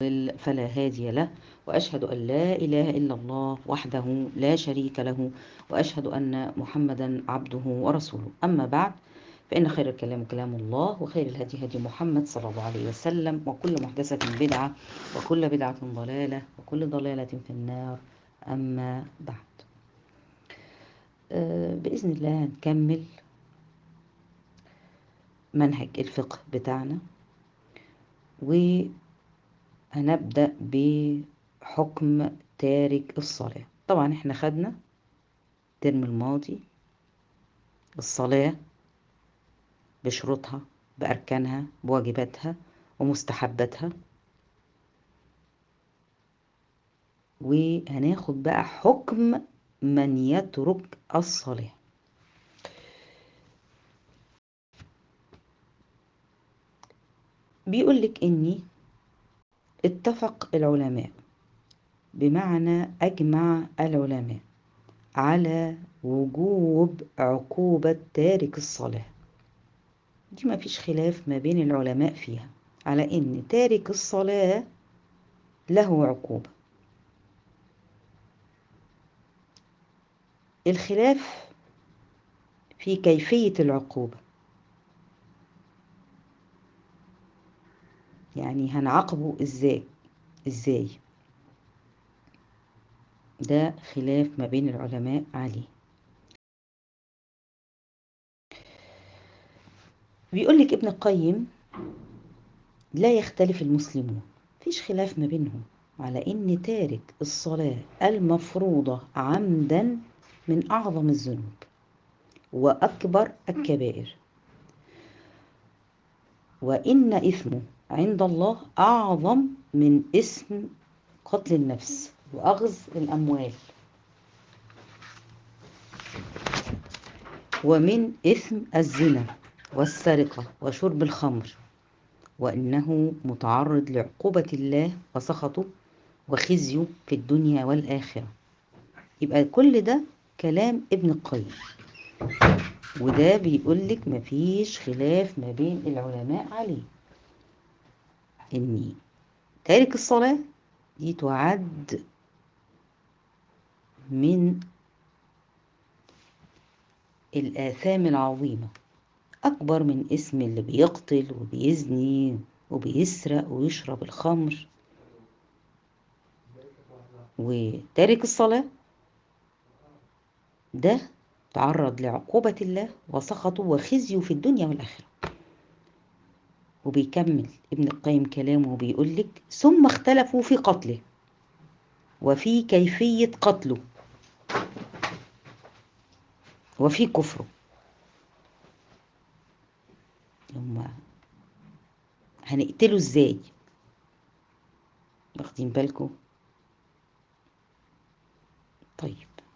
فلا هادي له وأشهد أن لا إله إلا الله وحده لا شريك له وأشهد أن محمدا عبده ورسوله أما بعد فإن خير الكلام كلام الله وخير الهدي هدي محمد صلى الله عليه وسلم وكل محدثة بدعة وكل بدعة ضلالة وكل ضلالة في النار أما بعد بإذن الله هنكمل منهج الفقه بتاعنا وهنبدأ بحكم تارك الصلاة طبعا احنا خدنا الترم الماضي الصلاة بشروطها بأركانها بواجباتها ومستحباتها وهناخد بقى حكم من يترك الصلاة بيقول لك إني اتفق العلماء بمعنى أجمع العلماء على وجوب عقوبة تارك الصلاة دي ما فيش خلاف ما بين العلماء فيها على إن تارك الصلاة له عقوبة الخلاف في كيفية العقوبة يعني هنعاقبه ازاي ازاي ده خلاف ما بين العلماء عليه بيقول لك ابن القيم لا يختلف المسلمون فيش خلاف ما بينهم على ان تارك الصلاة المفروضة عمدا من اعظم الذنوب واكبر الكبائر وان اثمه عند الله أعظم من اسم قتل النفس وأخذ الأموال ومن إثم الزنا والسرقة وشرب الخمر وإنه متعرض لعقوبة الله وسخطه وخزيه في الدنيا والآخرة يبقى كل ده كلام ابن القيم وده بيقولك مفيش خلاف ما بين العلماء عليه إني تارك الصلاة دي تعد من الآثام العظيمة أكبر من اسم اللي بيقتل وبيزني وبيسرق ويشرب الخمر وتارك الصلاة ده تعرض لعقوبة الله وسخطه وخزيه في الدنيا والآخرة وبيكمل ابن القيم كلامه وبيقول لك ثم اختلفوا في قتله وفي كيفية قتله وفي كفره هم هنقتله ازاي واخدين بالكم طيب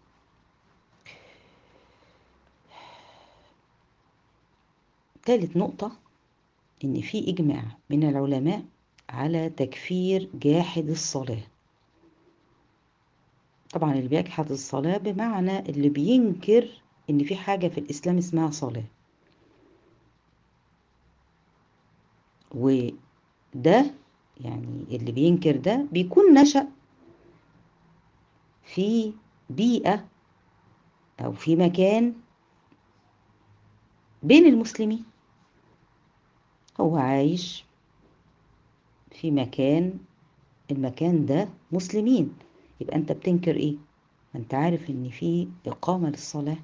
ثالث نقطة إن في إجماع من العلماء على تكفير جاحد الصلاة طبعا اللي بيجحد الصلاة بمعنى اللي بينكر إن في حاجة في الإسلام اسمها صلاة وده يعني اللي بينكر ده بيكون نشأ في بيئة أو في مكان بين المسلمين هو عايش في مكان المكان ده مسلمين يبقى انت بتنكر ايه انت عارف ان في اقامة للصلاة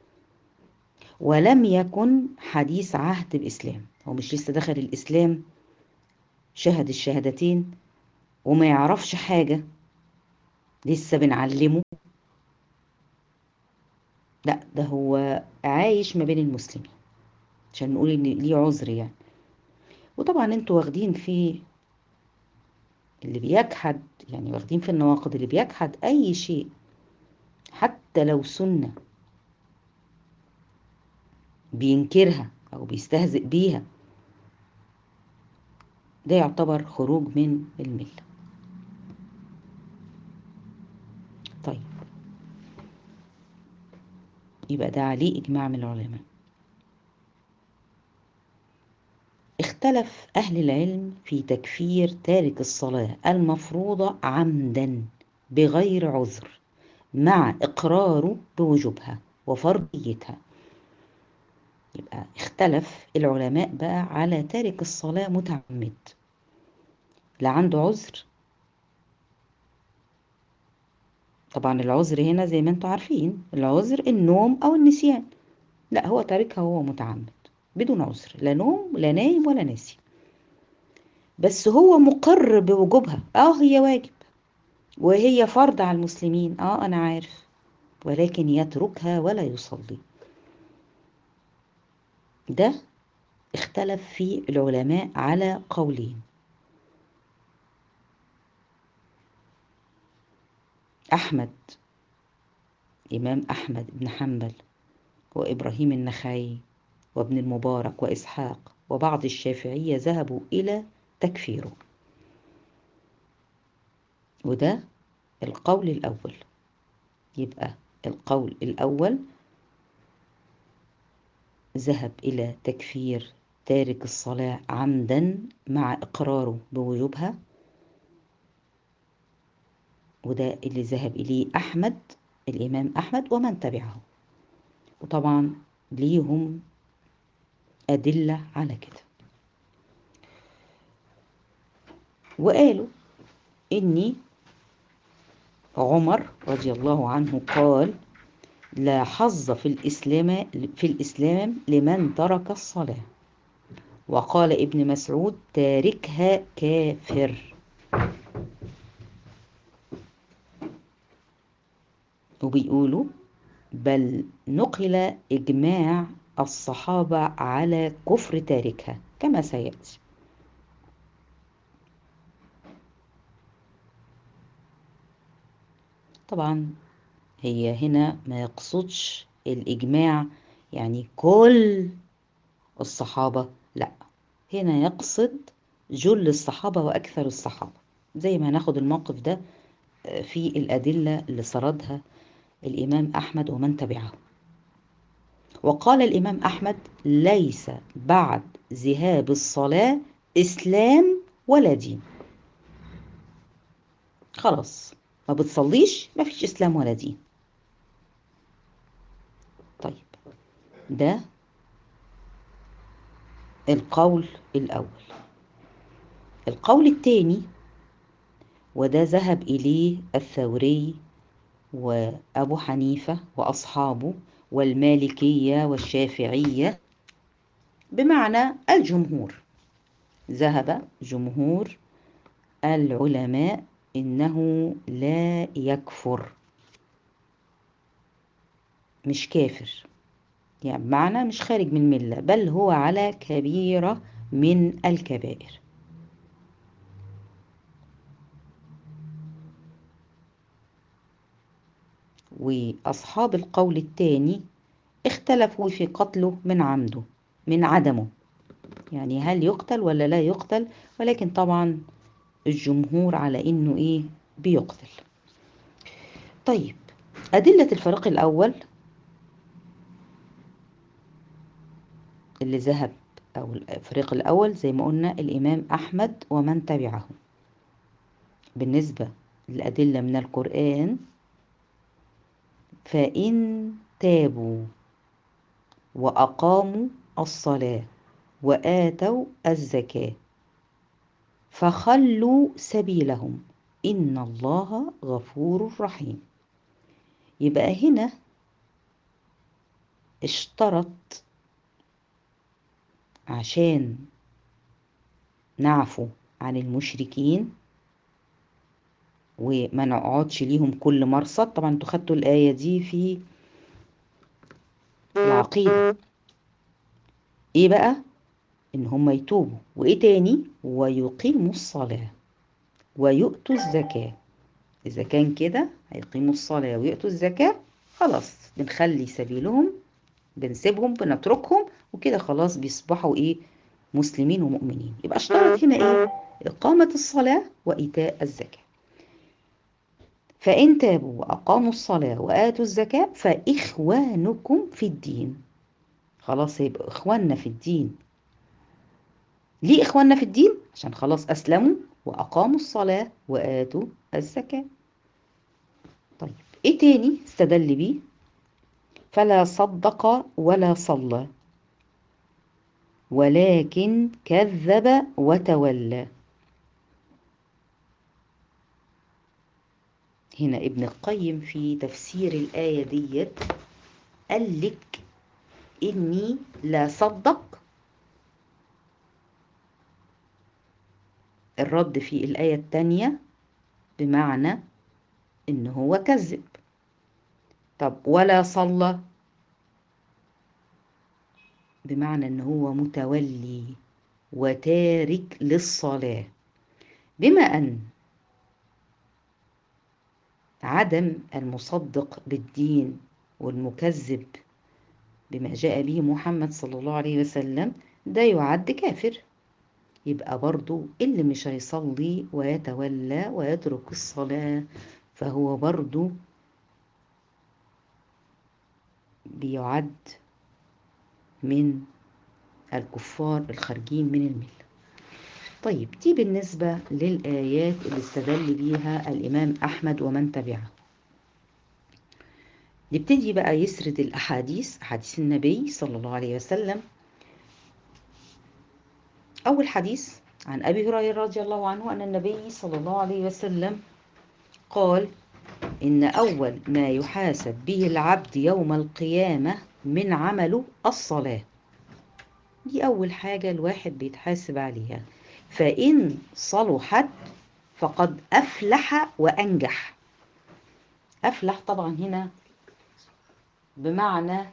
ولم يكن حديث عهد باسلام هو مش لسه دخل الاسلام شهد الشهادتين وما يعرفش حاجة لسه بنعلمه لا ده هو عايش ما بين المسلمين عشان نقول ان ليه عذر يعني وطبعا انتوا واخدين في اللي بيجحد يعني واخدين في النواقض اللي بيجحد اي شيء حتى لو سنة بينكرها او بيستهزئ بيها ده يعتبر خروج من الملة طيب يبقى ده عليه إجماع من العلماء اختلف أهل العلم في تكفير تارك الصلاة المفروضة عمدا بغير عذر مع إقراره بوجوبها وفرضيتها يبقى اختلف العلماء بقى على تارك الصلاة متعمد لا عنده عذر طبعا العذر هنا زي ما انتم عارفين العذر النوم أو النسيان لا هو تاركها وهو متعمد بدون عذر لا نوم لا نايم ولا ناسي بس هو مقر بوجوبها اه هي واجب وهي فرض على المسلمين اه انا عارف ولكن يتركها ولا يصلي ده اختلف فيه العلماء على قولين أحمد إمام أحمد بن حنبل وإبراهيم النخعي وابن المبارك وإسحاق وبعض الشافعية ذهبوا إلى تكفيره وده القول الأول يبقى القول الأول ذهب إلى تكفير تارك الصلاة عمدا مع إقراره بوجوبها وده اللي ذهب إليه أحمد الإمام أحمد ومن تبعه وطبعا ليهم أدلة على كده وقالوا إني عمر رضي الله عنه قال لا حظ في الإسلام في الإسلام لمن ترك الصلاة وقال ابن مسعود تاركها كافر وبيقولوا بل نقل إجماع الصحابة على كفر تاركها كما سيأتي طبعا هي هنا ما يقصدش الإجماع يعني كل الصحابة لا هنا يقصد جل الصحابة وأكثر الصحابة زي ما ناخد الموقف ده في الأدلة اللي سردها الإمام أحمد ومن تبعه وقال الإمام أحمد ليس بعد ذهاب الصلاة إسلام ولا دين خلاص ما بتصليش ما فيش إسلام ولا دين طيب ده القول الأول القول الثاني وده ذهب إليه الثوري وأبو حنيفة وأصحابه والمالكية والشافعية بمعنى الجمهور ذهب جمهور العلماء إنه لا يكفر مش كافر يعني بمعنى مش خارج من الملة بل هو على كبيرة من الكبائر وأصحاب القول الثاني اختلفوا في قتله من عمده من عدمه يعني هل يقتل ولا لا يقتل ولكن طبعا الجمهور على انه ايه بيقتل طيب أدلة الفريق الأول اللي ذهب أو الفريق الأول زي ما قلنا الإمام أحمد ومن تبعه بالنسبة للأدلة من القرآن فإن تابوا وأقاموا الصلاة وآتوا الزكاة فخلوا سبيلهم إن الله غفور رحيم يبقى هنا اشترط عشان نعفو عن المشركين وما نقعدش ليهم كل مرصد طبعا انتوا خدتوا الآية دي في العقيدة ايه بقى ان هم يتوبوا وايه تاني ويقيموا الصلاة ويؤتوا الزكاة اذا كان كده هيقيموا الصلاة ويؤتوا الزكاة خلاص بنخلي سبيلهم بنسيبهم بنتركهم وكده خلاص بيصبحوا ايه مسلمين ومؤمنين يبقى اشترط هنا ايه إقامة الصلاة وإيتاء الزكاة فإن تابوا وأقاموا الصلاة وآتوا الزكاة فإخوانكم في الدين خلاص يبقى إخواننا في الدين ليه إخواننا في الدين عشان خلاص أسلموا وأقاموا الصلاة وآتوا الزكاة طيب إيه تاني استدل بيه فلا صدق ولا صلى ولكن كذب وتولى هنا ابن القيم في تفسير الآية ديت قال لك إني لا صدق الرد في الآية التانية بمعنى إن هو كذب طب ولا صلى بمعنى إن هو متولي وتارك للصلاة بما أن عدم المصدق بالدين والمكذب بما جاء به محمد صلى الله عليه وسلم ده يعد كافر يبقى برضو اللي مش هيصلي ويتولى ويترك الصلاة فهو برضو بيعد من الكفار الخارجين من الملة طيب دي بالنسبة للآيات اللي استدل بيها الإمام أحمد ومن تبعه نبتدي بقى يسرد الأحاديث أحاديث النبي صلى الله عليه وسلم أول حديث عن أبي هريرة رضي الله عنه أن النبي صلى الله عليه وسلم قال إن أول ما يحاسب به العبد يوم القيامة من عمله الصلاة دي أول حاجة الواحد بيتحاسب عليها فإن صلحت فقد أفلح وأنجح أفلح طبعا هنا بمعنى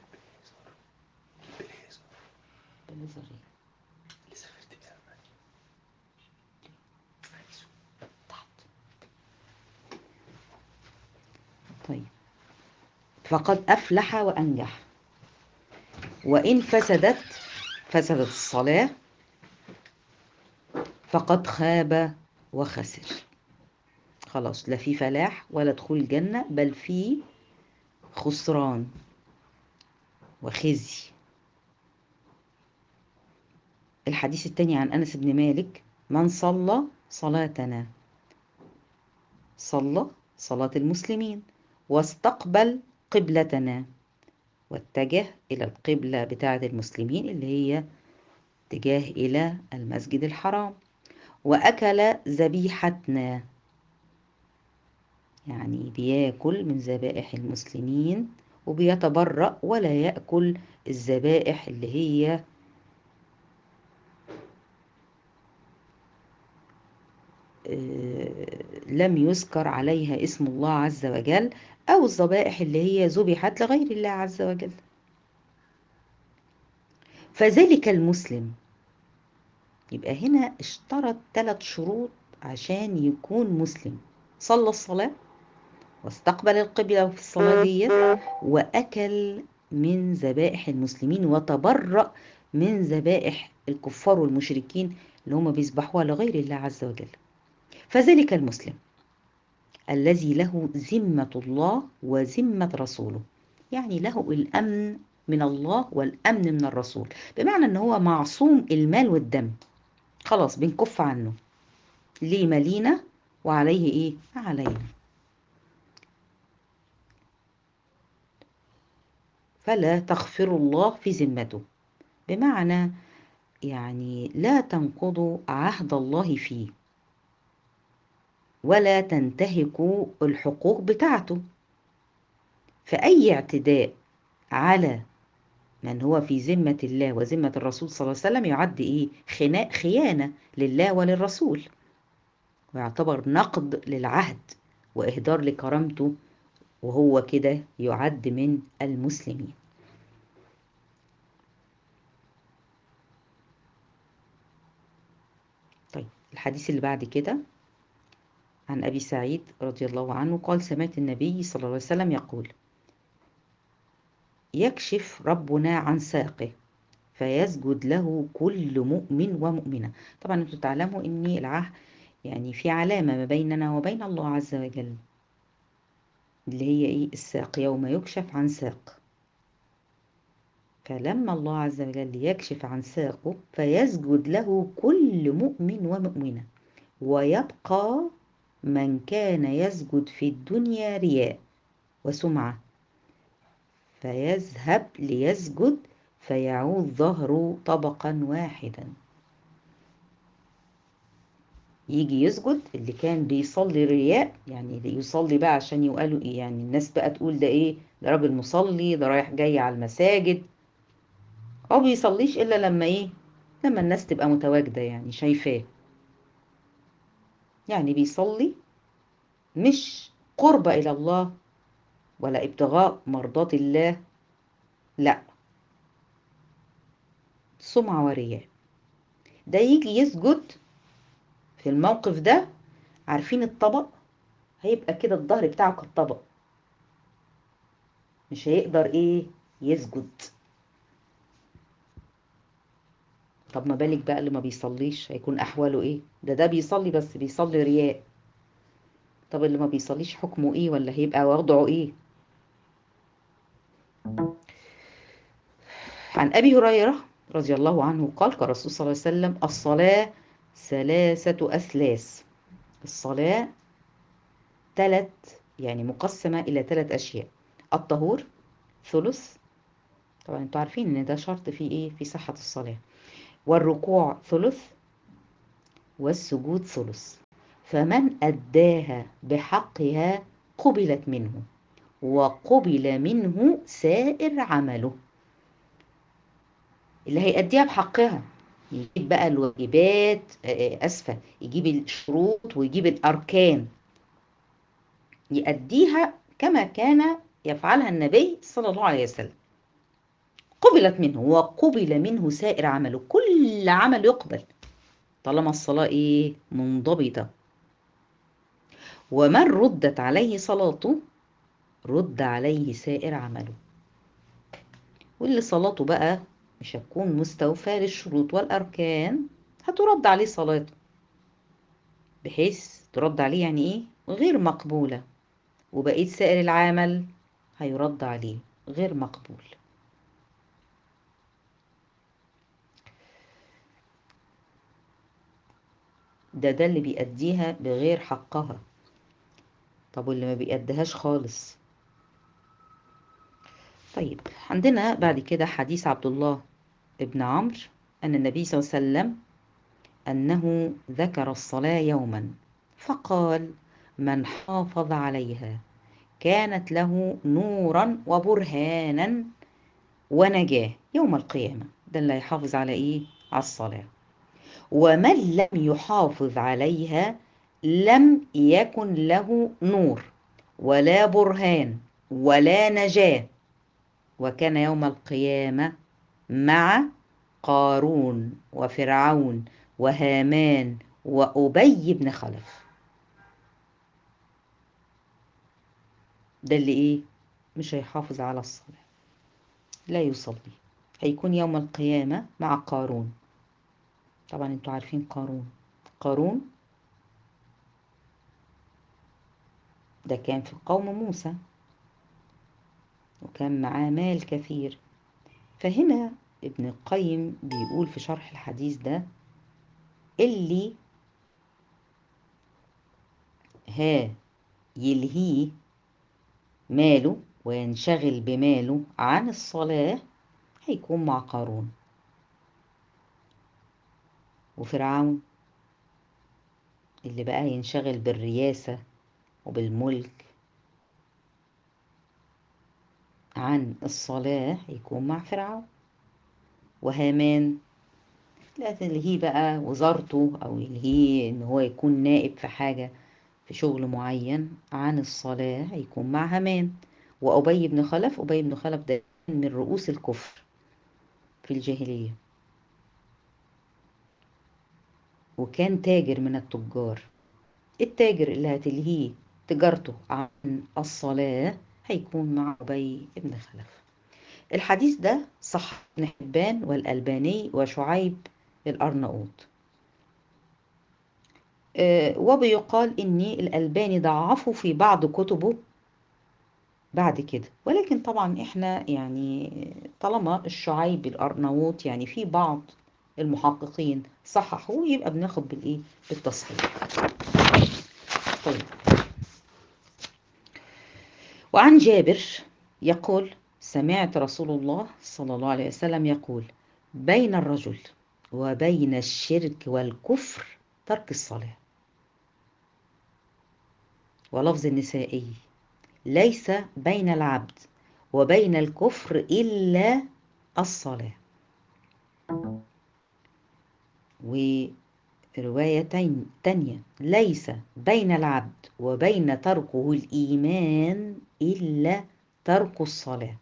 طيب فقد أفلح وأنجح وإن فسدت فسدت الصلاة فقد خاب وخسر خلاص لا في فلاح ولا دخول الجنة بل في خسران وخزي الحديث الثاني عن أنس بن مالك من صلى صلاتنا صلى صلاة المسلمين واستقبل قبلتنا واتجه إلى القبلة بتاعة المسلمين اللي هي اتجاه إلى المسجد الحرام وأكل ذبيحتنا يعني بياكل من ذبائح المسلمين وبيتبرأ ولا يأكل الذبائح اللي هي لم يذكر عليها اسم الله عز وجل أو الذبائح اللي هي ذبحت لغير الله عز وجل فذلك المسلم يبقى هنا اشترط ثلاث شروط عشان يكون مسلم صلى الصلاة واستقبل القبلة في الصلاة دي وأكل من ذبائح المسلمين وتبرأ من ذبائح الكفار والمشركين اللي هم بيذبحوها لغير الله عز وجل فذلك المسلم الذي له ذمة الله وذمة رسوله يعني له الأمن من الله والأمن من الرسول بمعنى أنه هو معصوم المال والدم خلاص بنكف عنه ليه مالينا وعليه إيه علينا فلا تغفر الله في ذمته بمعنى يعني لا تنقضوا عهد الله فيه ولا تنتهكوا الحقوق بتاعته فأي اعتداء على من هو في ذمة الله وذمة الرسول صلى الله عليه وسلم يعد إيه؟ خناء خيانة لله وللرسول ويعتبر نقد للعهد وإهدار لكرامته وهو كده يعد من المسلمين طيب الحديث اللي بعد كده عن أبي سعيد رضي الله عنه قال سمعت النبي صلى الله عليه وسلم يقول يكشف ربنا عن ساقه فيسجد له كل مؤمن ومؤمنة طبعا انتوا تعلموا ان العهد يعني في علامة ما بيننا وبين الله عز وجل اللي هي ايه الساق يوم يكشف عن ساق فلما الله عز وجل يكشف عن ساقه فيسجد له كل مؤمن ومؤمنة ويبقى من كان يسجد في الدنيا رياء وسمعة فيذهب ليسجد فيعود ظهره طبقا واحدا يجي يسجد اللي كان بيصلي رياء يعني يصلي بقى عشان يقالوا ايه يعني الناس بقى تقول ده ايه ده راجل مصلي ده رايح جاي على المساجد او بيصليش الا لما ايه لما الناس تبقى متواجدة يعني شايفاه يعني بيصلي مش قرب الى الله ولا ابتغاء مرضات الله لا سمعة ورياء ده يجي يسجد في الموقف ده عارفين الطبق هيبقى كده الظهر بتاعه كالطبق مش هيقدر ايه يسجد طب ما بالك بقى اللي ما بيصليش هيكون احواله ايه ده ده بيصلي بس بيصلي رياء طب اللي ما بيصليش حكمه ايه ولا هيبقى وضعه ايه عن ابي هريره رضي الله عنه قال قال الرسول صلى الله عليه وسلم الصلاه ثلاثه اثلاث الصلاه ثلاث يعني مقسمه الى ثلاث اشياء الطهور ثلث طبعا انتوا عارفين ان ده شرط في ايه في صحه الصلاه والركوع ثلث والسجود ثلث فمن أداها بحقها قبلت منه وقبل منه سائر عمله اللي هيأديها بحقها يجيب بقى الواجبات أسفة يجيب الشروط ويجيب الأركان يأديها كما كان يفعلها النبي صلى الله عليه وسلم قبلت منه وقبل منه سائر عمله كل عمل يقبل طالما الصلاة إيه منضبطة ومن ردت عليه صلاته رد عليه سائر عمله واللي صلاته بقى مش هتكون مستوفاة للشروط والأركان هترد عليه صلاته بحيث ترد عليه يعني إيه غير مقبولة وبقية سائر العمل هيرد عليه غير مقبول ده ده اللي بيأديها بغير حقها طب واللي ما بيأديهاش خالص طيب عندنا بعد كده حديث عبد الله ابن عمرو أن النبي صلى الله عليه وسلم أنه ذكر الصلاة يوما فقال من حافظ عليها كانت له نورا وبرهانا ونجاة يوم القيامة ده اللي يحافظ على إيه؟ على الصلاة ومن لم يحافظ عليها لم يكن له نور ولا برهان ولا نجاة وكان يوم القيامة مع قارون وفرعون وهامان وأبي بن خلف ده اللي ايه مش هيحافظ على الصلاة لا يصلي هيكون يوم القيامة مع قارون طبعا انتوا عارفين قارون قارون ده كان في قوم موسى وكان معاه مال كثير فهنا ابن القيم بيقول في شرح الحديث ده اللي ها يلهيه ماله وينشغل بماله عن الصلاة هيكون مع قارون وفرعون اللي بقى ينشغل بالرياسة وبالملك عن الصلاة يكون مع فرعون وهامان لا تلهيه بقى وزارته أو يلهيه إن هو يكون نائب في حاجة في شغل معين عن الصلاة هيكون مع هامان وأبي بن خلف أبي بن خلف ده من رؤوس الكفر في الجاهلية وكان تاجر من التجار التاجر اللي هتلهيه تجارته عن الصلاة هيكون مع أبي بن خلف الحديث ده صح ابن حبان والألباني وشعيب الأرناؤوط أه وبيقال إن الألباني ضعفه في بعض كتبه بعد كده ولكن طبعا احنا يعني طالما الشعيب الأرناؤوط يعني في بعض المحققين صححوه يبقى بناخد بالايه بالتصحيح طيب وعن جابر يقول سمعت رسول الله صلى الله عليه وسلم يقول بين الرجل وبين الشرك والكفر ترك الصلاة ولفظ النسائي ليس بين العبد وبين الكفر إلا الصلاة ورواية تانية ليس بين العبد وبين تركه الإيمان إلا ترك الصلاة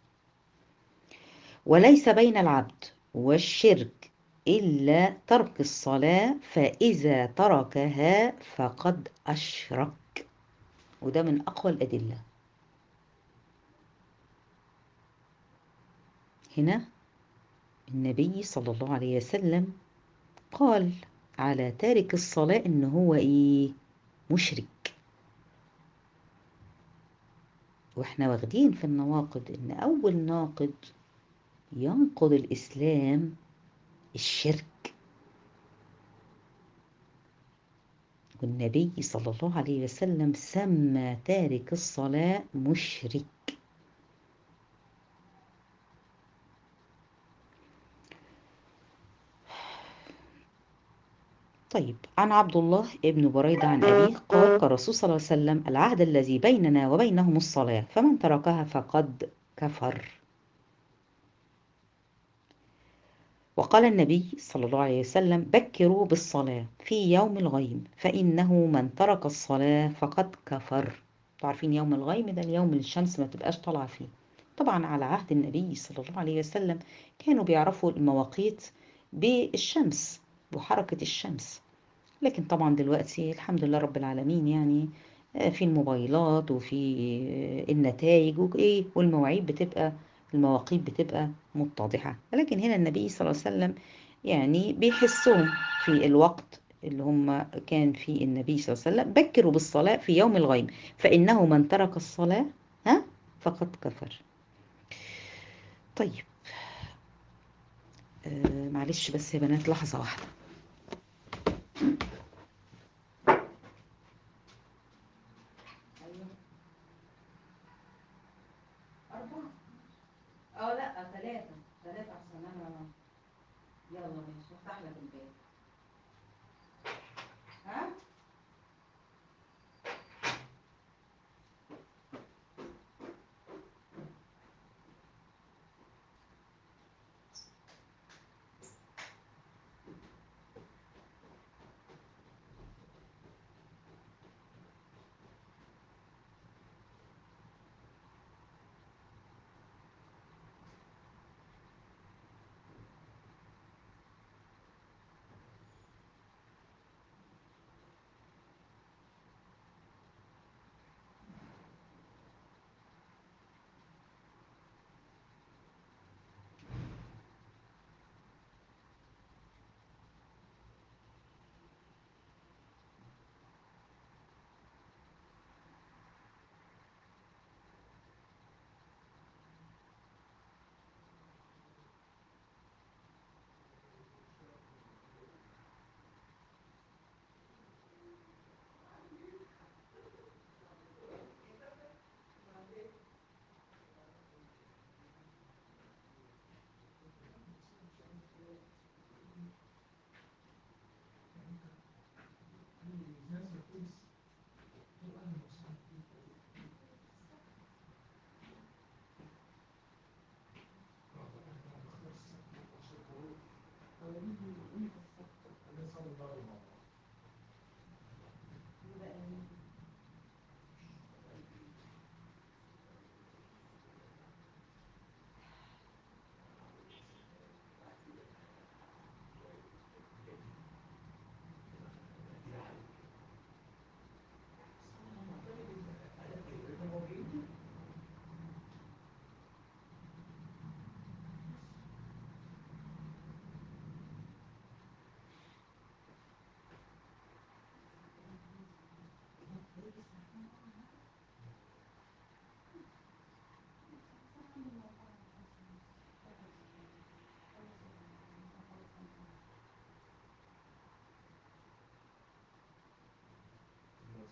وليس بين العبد والشرك إلا ترك الصلاة فإذا تركها فقد أشرك وده من أقوى الأدلة هنا النبي صلى الله عليه وسلم قال على تارك الصلاة إن هو إيه مشرك وإحنا واخدين في النواقض إن أول ناقض ينقض الإسلام الشرك والنبي صلى الله عليه وسلم سمى تارك الصلاة مشرك طيب عن عبد الله ابن بريدة عن أبيه قال قال الرسول صلى الله عليه وسلم العهد الذي بيننا وبينهم الصلاة فمن تركها فقد كفر وقال النبي صلى الله عليه وسلم بكروا بالصلاة في يوم الغيم فإنه من ترك الصلاة فقد كفر عارفين يوم الغيم ده اليوم اللي الشمس ما تبقاش طالعة فيه طبعا على عهد النبي صلى الله عليه وسلم كانوا بيعرفوا المواقيت بالشمس وحركة الشمس لكن طبعا دلوقتي الحمد لله رب العالمين يعني في الموبايلات وفي النتائج وايه والمواعيد بتبقى المواقيت بتبقى متضحة ولكن هنا النبي صلى الله عليه وسلم يعني بيحسهم في الوقت اللي هم كان فيه النبي صلى الله عليه وسلم بكروا بالصلاة في يوم الغيم فإنه من ترك الصلاة ها فقد كفر طيب آه معلش بس يا بنات لحظة واحدة اه لا ثلاثة ثلاثة عشان انا يلا ماشي افتح لك الباب ها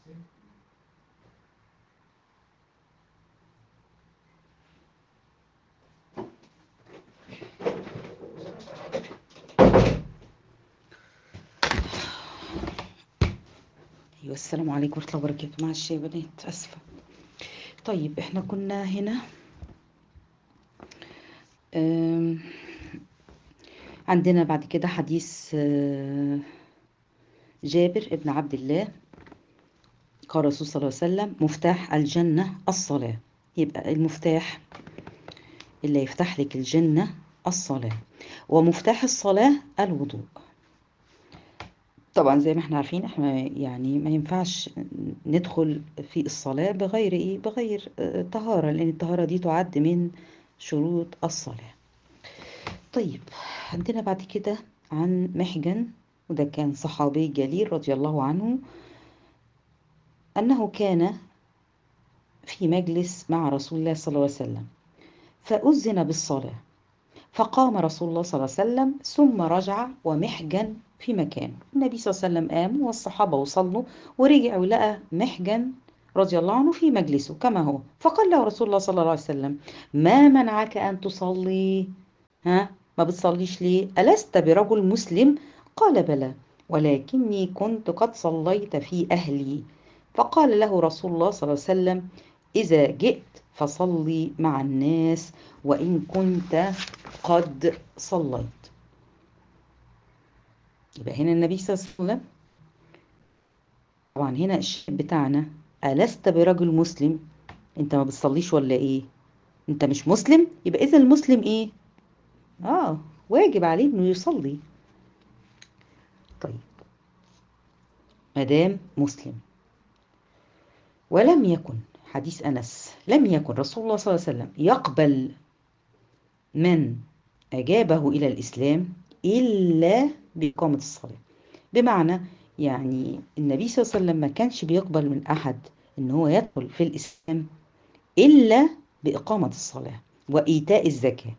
ايوه السلام عليكم ورحمه الله وبركاته معلش يا بنات اسفه طيب احنا كنا هنا أم، عندنا بعد كده حديث آه، جابر ابن عبد الله قال الرسول صلى الله عليه وسلم مفتاح الجنة الصلاة يبقى المفتاح اللي يفتح لك الجنة الصلاة ومفتاح الصلاة الوضوء طبعا زي ما احنا عارفين احنا يعني ما ينفعش ندخل في الصلاة بغير ايه بغير آه، طهارة لان الطهارة دي تعد من شروط الصلاة طيب عندنا بعد كده عن محجن وده كان صحابي جليل رضي الله عنه أنه كان في مجلس مع رسول الله صلى الله عليه وسلم فأذن بالصلاة فقام رسول الله صلى الله عليه وسلم ثم رجع ومحجن في مكانه النبي صلى الله عليه وسلم قام والصحابة وصلوا ورجع ولقى محجن رضي الله عنه في مجلسه كما هو فقال له رسول الله صلى الله عليه وسلم ما منعك أن تصلي ها ما بتصليش ليه ألست برجل مسلم قال بلى ولكني كنت قد صليت في أهلي فقال له رسول الله صلى الله عليه وسلم إذا جئت فصلي مع الناس وإن كنت قد صليت يبقى هنا النبي صلى الله عليه وسلم طبعا هنا الشيء بتاعنا ألست برجل مسلم انت ما بتصليش ولا ايه انت مش مسلم يبقى اذا المسلم ايه اه واجب عليه انه يصلي طيب مدام مسلم ولم يكن حديث أنس لم يكن رسول الله صلى الله عليه وسلم يقبل من أجابه إلى الإسلام إلا بإقامة الصلاة بمعنى يعني النبي صلى الله عليه وسلم ما كانش بيقبل من أحد إن هو يدخل في الإسلام إلا بإقامة الصلاة وإيتاء الزكاة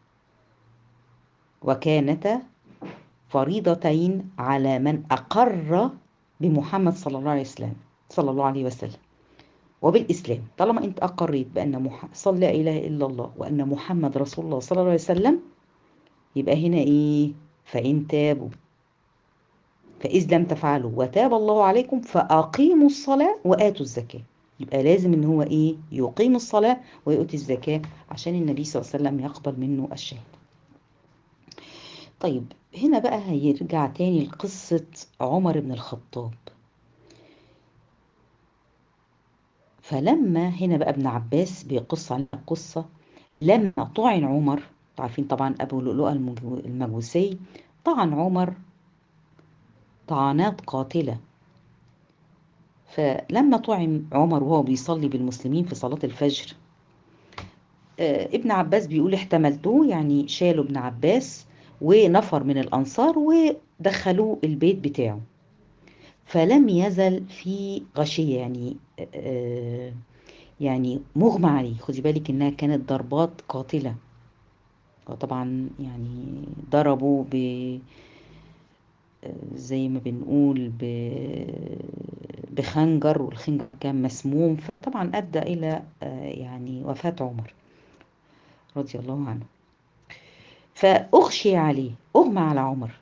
وكانتا فريضتين على من أقر بمحمد صلى الله عليه وسلم صلى الله عليه وسلم وبالإسلام طالما أنت أقريت بأن مح... صلى لا إله إلا الله وأن محمد رسول الله صلى الله عليه وسلم يبقى هنا إيه فإن تابوا فإذ لم تفعلوا وتاب الله عليكم فأقيموا الصلاة وآتوا الزكاة يبقى لازم إن هو إيه يقيم الصلاة ويؤتي الزكاة عشان النبي صلى الله عليه وسلم يقبل منه الشهادة طيب هنا بقى هيرجع تاني لقصة عمر بن الخطاب فلما هنا بقى ابن عباس بيقص على القصة لما طعن عمر عارفين طبعا أبو لؤلؤة المجوسي طعن عمر طعنات قاتلة فلما طعن عمر وهو بيصلي بالمسلمين في صلاة الفجر ابن عباس بيقول احتملته يعني شالوا ابن عباس ونفر من الأنصار ودخلوه البيت بتاعه فلم يزل في غشية يعني آه يعني مغمى عليه خدي بالك انها كانت ضربات قاتلة طبعا يعني ضربوا ب زي ما بنقول ب بخنجر والخنجر كان مسموم فطبعا أدى إلى يعني وفاة عمر رضي الله عنه فأغشي عليه أغمى على عمر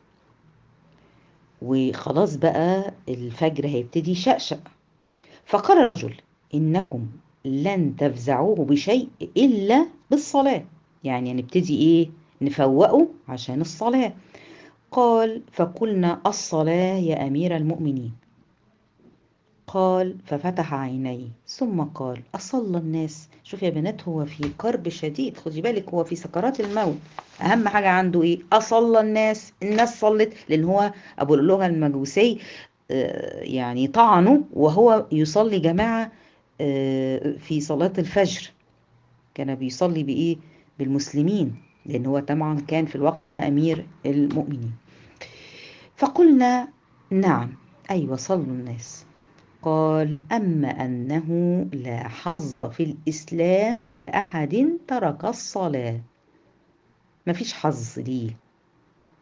وخلاص بقى الفجر هيبتدي يشقشق فقال الرجل إنكم لن تفزعوه بشيء إلا بالصلاة يعني نبتدي إيه نفوقه عشان الصلاة قال فقلنا الصلاة يا أمير المؤمنين قال ففتح عينيه ثم قال أصلى الناس شوف يا بنات هو في كرب شديد خدي بالك هو في سكرات الموت أهم حاجة عنده إيه أصلى الناس الناس صلت لأن هو أبو اللغة المجوسي يعني طعنه وهو يصلي جماعة في صلاة الفجر كان بيصلي بإيه بالمسلمين لأن هو طبعا كان في الوقت أمير المؤمنين فقلنا نعم أيوة صلوا الناس قال أما أنه لا حظ في الإسلام أحد ترك الصلاة مفيش حظ ليه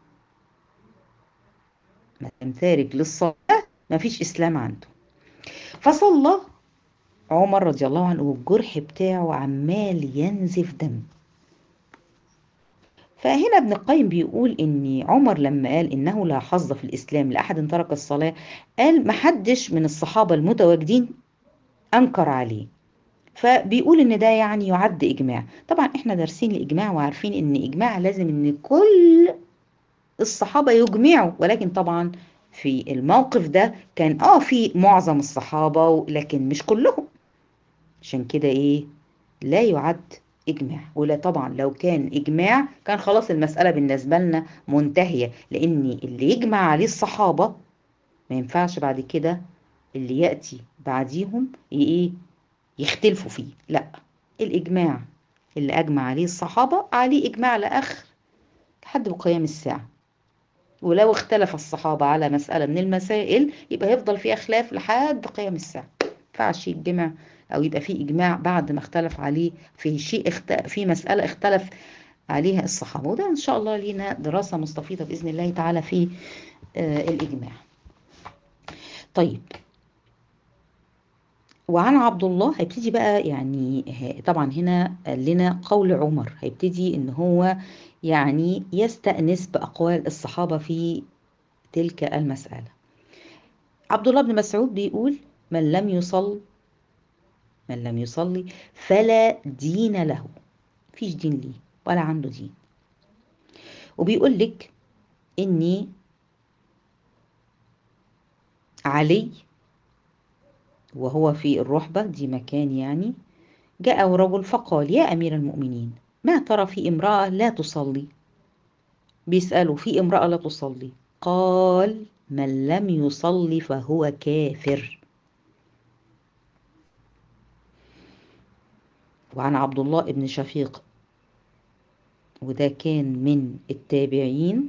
ما تارك للصلاة مفيش إسلام عنده فصلى عمر رضي الله عنه والجرح بتاعه عمال ينزف دم فهنا ابن القيم بيقول ان عمر لما قال انه لا حظ في الاسلام لاحد ترك الصلاه قال محدش من الصحابه المتواجدين انكر عليه فبيقول ان ده يعني يعد اجماع طبعا احنا دارسين الاجماع وعارفين ان اجماع لازم ان كل الصحابه يجمعوا ولكن طبعا في الموقف ده كان اه في معظم الصحابه لكن مش كلهم عشان كده ايه لا يعد إجماع ولا طبعا لو كان إجماع كان خلاص المسألة بالنسبة لنا منتهية لأن اللي يجمع عليه الصحابة ما ينفعش بعد كده اللي يأتي بعديهم إيه يختلفوا فيه لا الإجماع اللي أجمع عليه الصحابة عليه إجماع لآخر لحد قيام الساعة ولو اختلف الصحابة على مسألة من المسائل يبقى يفضل فيها خلاف لحد قيام الساعة ما ينفعش يتجمع او يبقى في اجماع بعد ما اختلف عليه في شيء اخت... في مساله اختلف عليها الصحابه وده ان شاء الله لينا دراسه مستفيضه باذن الله تعالى في آه الاجماع طيب وعن عبد الله هيبتدي بقى يعني طبعا هنا لنا قول عمر هيبتدي ان هو يعني يستأنس بأقوال الصحابة في تلك المسألة عبد الله بن مسعود بيقول من لم يصل من لم يصلي فلا دين له فيش دين ليه ولا عنده دين وبيقول لك اني علي وهو في الرحبة دي مكان يعني جاء رجل فقال يا أمير المؤمنين ما ترى في امرأة لا تصلي بيسألوا في امرأة لا تصلي قال من لم يصلي فهو كافر وعن عبد الله بن شفيق وده كان من التابعين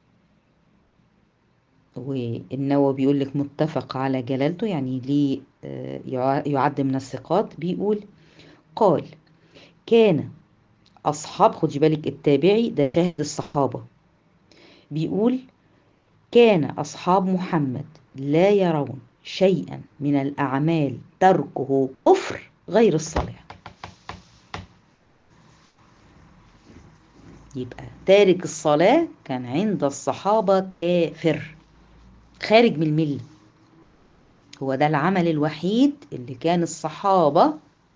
والنووي بيقول لك متفق على جلالته يعني ليه يعد من الثقات بيقول قال كان أصحاب خدي بالك التابعي ده شاهد الصحابة بيقول كان أصحاب محمد لا يرون شيئا من الأعمال تركه كفر غير الصلاة يبقى تارك الصلاة كان عند الصحابة كافر خارج من الملة هو ده العمل الوحيد اللي كان الصحابة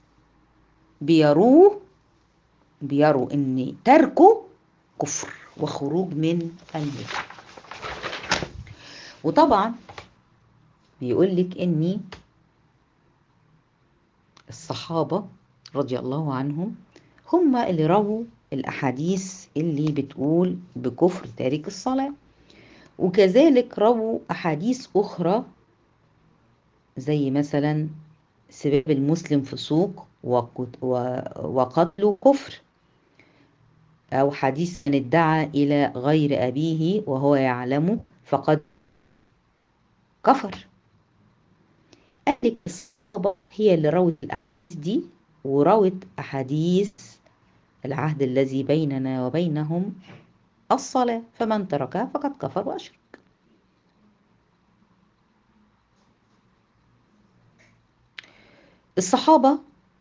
بيروه بيروا ان تركه كفر وخروج من الملة وطبعا بيقول لك اني الصحابة رضي الله عنهم هم اللي رووا الأحاديث اللي بتقول بكفر تارك الصلاة وكذلك رووا أحاديث أخرى زي مثلا سباب المسلم فسوق وقتله كفر أو حديث من ادعى إلى غير أبيه وهو يعلم فقد كفر قالك الصحابة هي اللي روت الأحاديث دي وروت أحاديث العهد الذي بيننا وبينهم الصلاة فمن تركها فقد كفر وأشرك الصحابة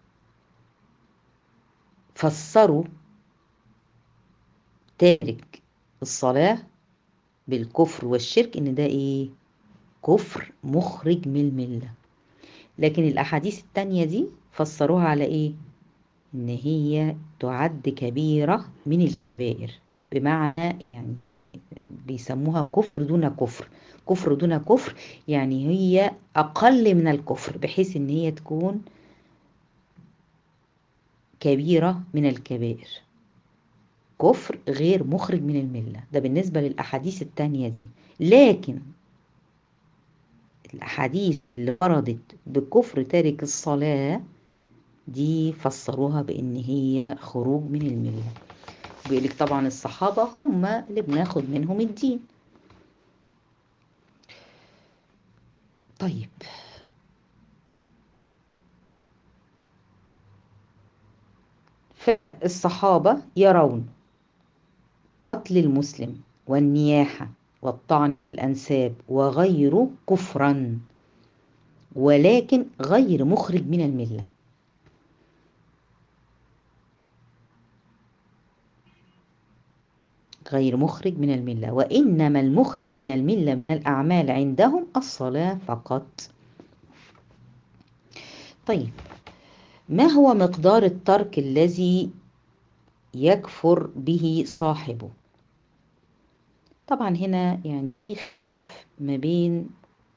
فسروا تارك الصلاة بالكفر والشرك إن ده إيه؟ كفر مخرج من الملة لكن الأحاديث التانية دي فسروها على إيه؟ إن هي تعد كبيرة من الكبائر بمعنى يعني بيسموها كفر دون كفر كفر دون كفر يعني هي أقل من الكفر بحيث إن هي تكون كبيرة من الكبائر كفر غير مخرج من الملة ده بالنسبة للأحاديث التانية دي لكن الأحاديث اللي وردت بكفر تارك الصلاة دي فسروها بإن هي خروج من الملة بيقولك طبعا الصحابة هم اللي بناخد منهم الدين طيب فالصحابة يرون قتل المسلم والنياحة والطعن الأنساب وغيره كفرا ولكن غير مخرج من الملة غير مخرج من الملة وإنما المخرج من الملة من الأعمال عندهم الصلاة فقط طيب ما هو مقدار الترك الذي يكفر به صاحبه طبعا هنا يعني ما بين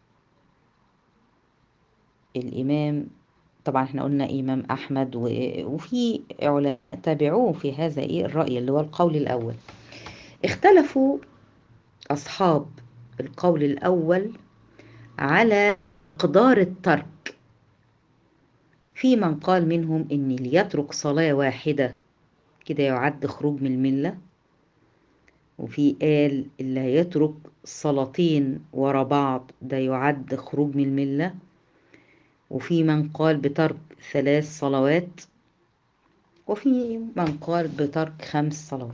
الإمام طبعا احنا قلنا إمام أحمد وفي علماء تابعوه في هذا إيه الرأي اللي هو القول الأول اختلفوا أصحاب القول الأول على مقدار الترك في من قال منهم إن اللي يترك صلاة واحدة كده يعد خروج من الملة وفي قال اللي هيترك صلاتين ورا بعض ده يعد خروج من الملة وفي من قال بترك ثلاث صلوات وفي من قال بترك خمس صلوات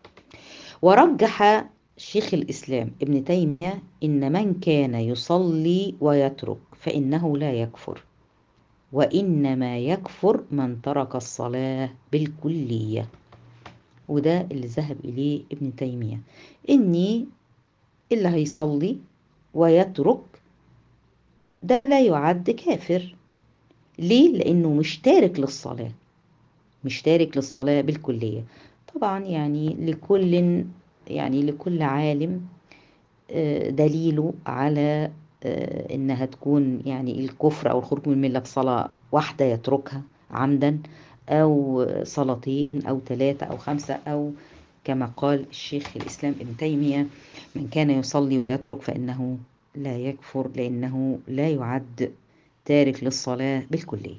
ورجح شيخ الإسلام ابن تيمية إن من كان يصلي ويترك فإنه لا يكفر وإنما يكفر من ترك الصلاة بالكلية وده اللي ذهب إليه ابن تيمية إني اللي هيصلي ويترك ده لا يعد كافر ليه؟ لأنه مش تارك للصلاة مش تارك للصلاة بالكلية طبعا يعني لكل يعني لكل عالم دليله على انها تكون يعني الكفر او الخروج من المله بصلاه واحده يتركها عمدا او صلاتين او ثلاثه او خمسه او كما قال الشيخ الاسلام ابن تيميه من كان يصلي ويترك فانه لا يكفر لانه لا يعد تارك للصلاه بالكليه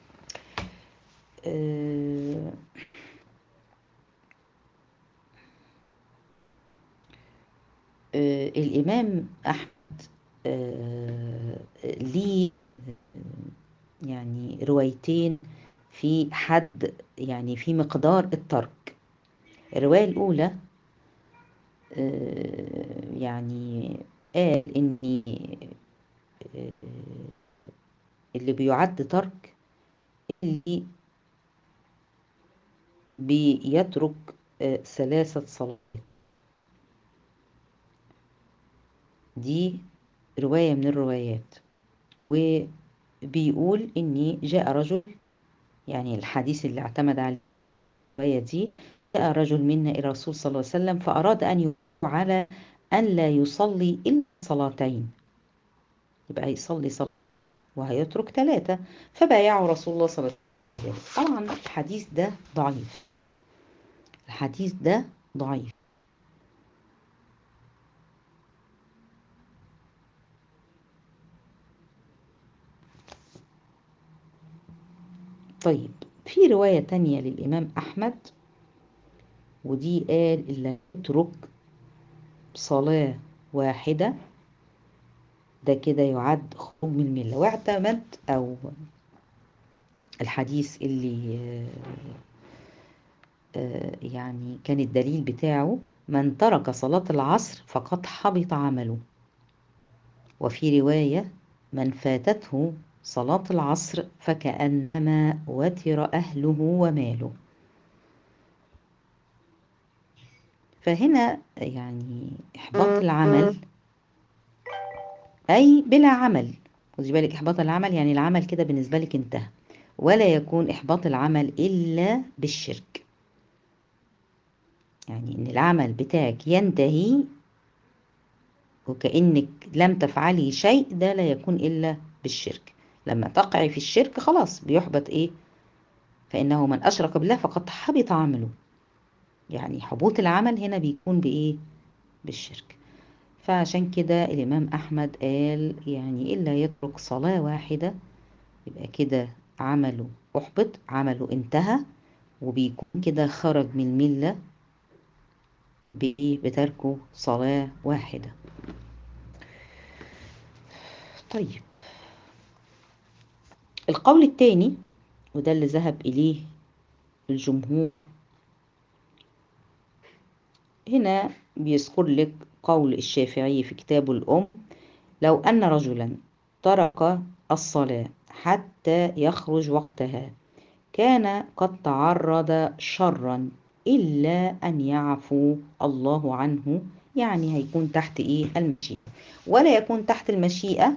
أه أه الامام احمد أه ليه يعني روايتين في حد يعني في مقدار الترك الرواية الأولى يعني قال إن اللي بيعد ترك اللي بيترك ثلاثة صلوات دي رواية من الروايات وبيقول إني جاء رجل يعني الحديث اللي اعتمد على الرواية دي جاء رجل منا إلى الرسول صلى الله عليه وسلم فأراد أن يقول على أن لا يصلي إلا صلاتين يبقى يصلي صلاة وهيترك ثلاثة فبايعه رسول الله صلى الله عليه وسلم طبعا الحديث ده ضعيف الحديث ده ضعيف طيب في رواية تانية للإمام أحمد ودي قال اللي يترك صلاة واحدة ده كده يعد خروج من الملة واعتمد أو الحديث اللي يعني كان الدليل بتاعه من ترك صلاة العصر فقد حبط عمله وفي رواية من فاتته صلاة العصر فكأنما وتر أهله وماله فهنا يعني إحباط العمل أي بلا عمل خدي بالك إحباط العمل يعني العمل كده بالنسبة لك انتهى ولا يكون إحباط العمل إلا بالشرك يعني إن العمل بتاعك ينتهي وكأنك لم تفعلي شيء ده لا يكون إلا بالشرك لما تقعي في الشرك خلاص بيحبط إيه فإنه من أشرك بالله فقد حبط عمله يعني حبوط العمل هنا بيكون بإيه بالشرك فعشان كده الإمام أحمد قال يعني إلا يترك صلاة واحدة يبقى كده عمله أحبط عمله انتهى وبيكون كده خرج من الملة بإيه بتركه صلاة واحدة طيب القول الثاني وده اللي ذهب إليه الجمهور هنا بيذكر لك قول الشافعي في كتابه الأم لو أن رجلا ترك الصلاة حتى يخرج وقتها كان قد تعرض شرا إلا أن يعفو الله عنه يعني هيكون تحت إيه المشيئة ولا يكون تحت المشيئة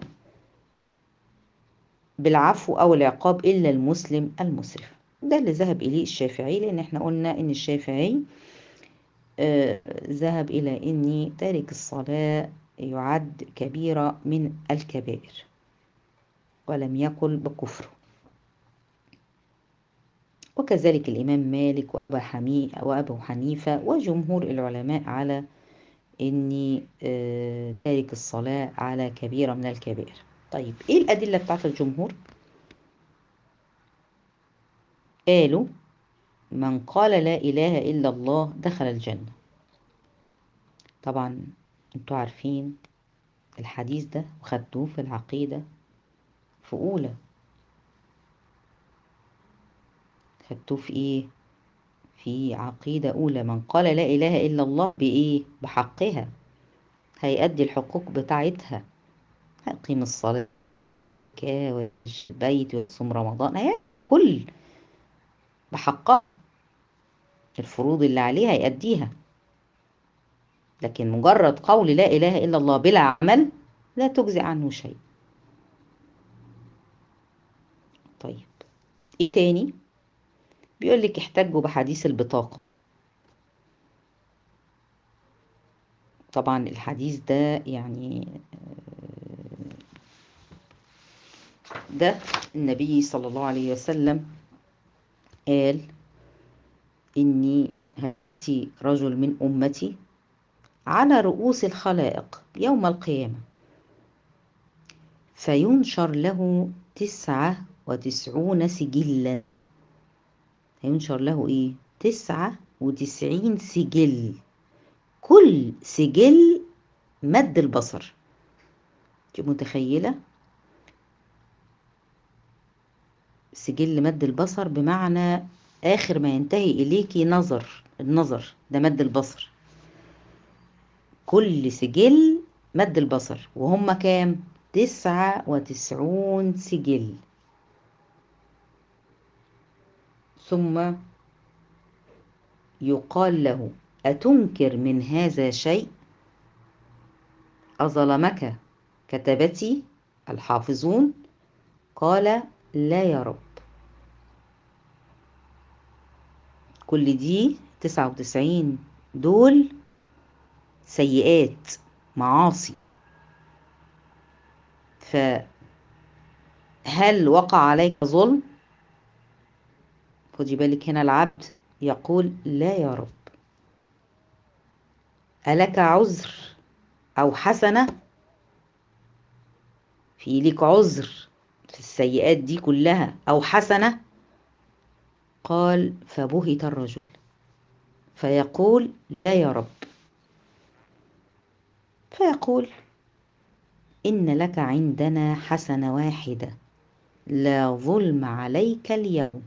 بالعفو أو العقاب إلا المسلم المسرف ده اللي ذهب إليه الشافعي لأن احنا قلنا إن الشافعي آه ذهب إلى إن تارك الصلاة يعد كبيرة من الكبائر ولم يقل بكفره وكذلك الإمام مالك وأبو حنيفة وجمهور العلماء على أن تارك الصلاة على كبيرة من الكبائر طيب إيه الأدلة بتاعت الجمهور؟ قالوا من قال لا إله إلا الله دخل الجنة طبعا انتوا عارفين الحديث ده وخدتوه في العقيدة في أولى خدتوه في إيه؟ في عقيدة أولى من قال لا إله إلا الله بإيه؟ بحقها هيأدي الحقوق بتاعتها هيقيم الصلاة البيت ويصوم رمضان هي كل بحقها الفروض اللي عليها هيأديها لكن مجرد قول لا إله إلا الله بلا عمل لا تجزي عنه شيء طيب ايه تاني بيقول لك احتجوا بحديث البطاقة طبعا الحديث ده يعني ده النبي صلى الله عليه وسلم قال إني هاتي رجل من أمتي على رؤوس الخلائق يوم القيامة فينشر له تسعة وتسعون سجلا هينشر له ايه تسعة وتسعين سجل كل سجل مد البصر انت متخيلة سجل مد البصر بمعنى آخر ما ينتهي إليكي نظر النظر ده مد البصر كل سجل مد البصر وهم كام تسعة وتسعون سجل ثم يقال له أتنكر من هذا شيء أظلمك كتبتي الحافظون قال لا يا رب كل دي تسعة وتسعين دول سيئات معاصي فهل وقع عليك ظلم خدي بالك هنا العبد يقول لا يا رب ألك عذر أو حسنة في لك عذر في السيئات دي كلها أو حسنة قال فبهت الرجل فيقول لا يا رب فيقول إن لك عندنا حسنة واحدة لا ظلم عليك اليوم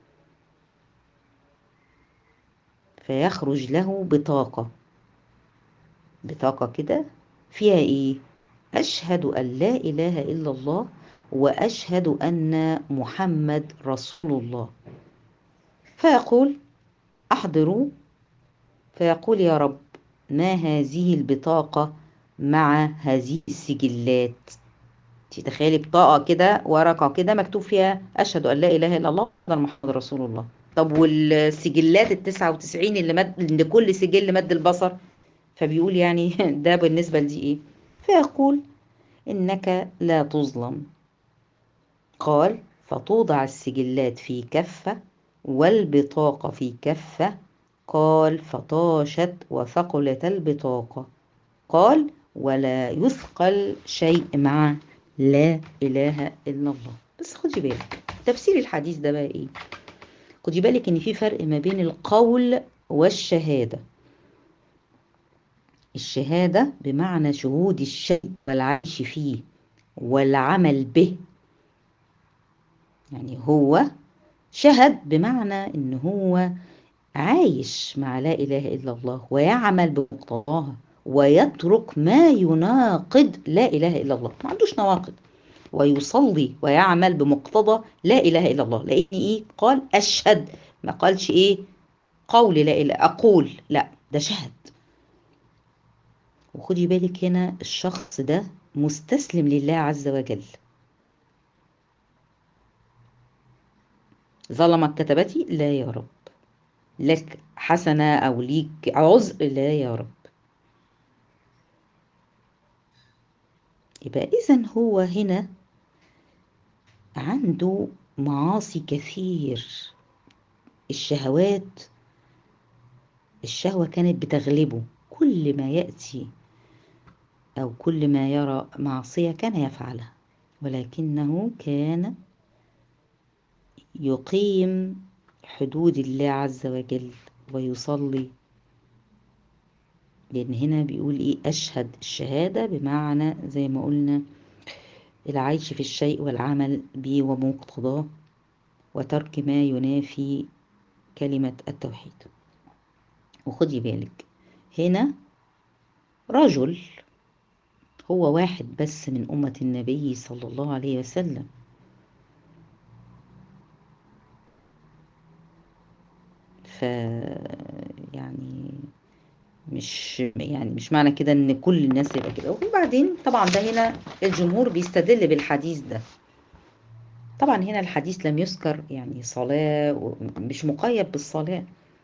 فيخرج له بطاقة بطاقة كده فيها إيه؟ أشهد أن لا إله إلا الله وأشهد أن محمد رسول الله فيقول أحضروا فيقول يا رب ما هذه البطاقة مع هذه السجلات تخيلي بطاقة كده ورقة كده مكتوب فيها أشهد أن لا إله إلا الله وأن محمد رسول الله طب والسجلات التسعة وتسعين اللي, مد... اللي كل سجل مد البصر فبيقول يعني ده بالنسبة لدي إيه فيقول إنك لا تظلم قال فتوضع السجلات في كفة والبطاقة في كفة قال فطاشت وثقلت البطاقة قال ولا يثقل شيء مع لا إله إلا الله بس خدي بالك تفسير الحديث ده بقى إيه خدي بالك إن في فرق ما بين القول والشهادة الشهادة بمعنى شهود الشيء والعيش فيه والعمل به يعني هو شهد بمعنى إن هو عايش مع لا إله إلا الله ويعمل بمقتضاها ويترك ما يناقض لا إله إلا الله ما عندوش نواقض ويصلي ويعمل بمقتضى لا إله إلا الله لأن إيه قال أشهد ما قالش إيه قول لا إله أقول لا ده شهد وخدي بالك هنا الشخص ده مستسلم لله عز وجل ظلمت كتبتي لا يا رب لك حسنة أو ليك عذر لا يا رب يبقى إذا هو هنا عنده معاصي كثير الشهوات الشهوة كانت بتغلبه كل ما يأتي أو كل ما يرى معصية كان يفعلها ولكنه كان يقيم حدود الله عز وجل ويصلي لأن هنا بيقول إيه أشهد الشهادة بمعنى زي ما قلنا العيش في الشيء والعمل به ومقتضاه وترك ما ينافي كلمة التوحيد وخدي بالك هنا رجل هو واحد بس من أمة النبي صلى الله عليه وسلم ف يعني مش يعني مش معنى كده ان كل الناس يبقى كده وبعدين طبعا ده هنا الجمهور بيستدل بالحديث ده طبعا هنا الحديث لم يذكر يعني صلاة مش مقيد بالصلاة